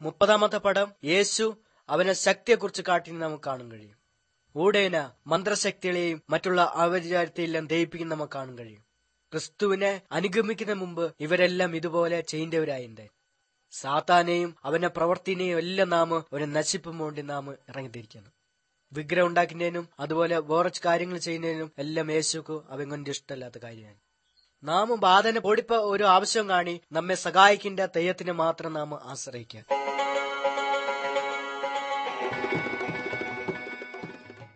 മുപ്പതാമത്തെ പടം യേശു അവനെ ശക്തിയെക്കുറിച്ച് കാട്ടി നമുക്ക് കാണാൻ കഴിയും ഊടേന മന്ത്രശക്തികളെയും മറ്റുള്ള ആചാരത്തെയെല്ലാം ദയിപ്പിക്കുന്ന നമുക്ക് കാണാൻ കഴിയും ക്രിസ്തുവിനെ അനുഗമിക്കുന്ന മുമ്പ് ഇവരെല്ലാം ഇതുപോലെ ചെയ്യേണ്ടവരായിണ്ട് സാത്താനെയും അവന്റെ പ്രവർത്തിനെയും എല്ലാം നാം ഒരു നശിപ്പും വേണ്ടി നാം ഇറങ്ങിത്തിരിക്കുന്നു വിഗ്രഹം ഉണ്ടാക്കുന്നതിനും അതുപോലെ വേറെ കാര്യങ്ങൾ ചെയ്യുന്നതിനും എല്ലാം യേശുക്ക് അവൻ കൊണ്ട് ഇഷ്ടമല്ലാത്ത കാര്യമാണ് നാം ബാധന പൊടിപ്പ ഒരു ആവശ്യം കാണി നമ്മെ സഹായിക്കേണ്ട തെയ്യത്തിനെ മാത്രം നാം ആശ്രയിക്കുക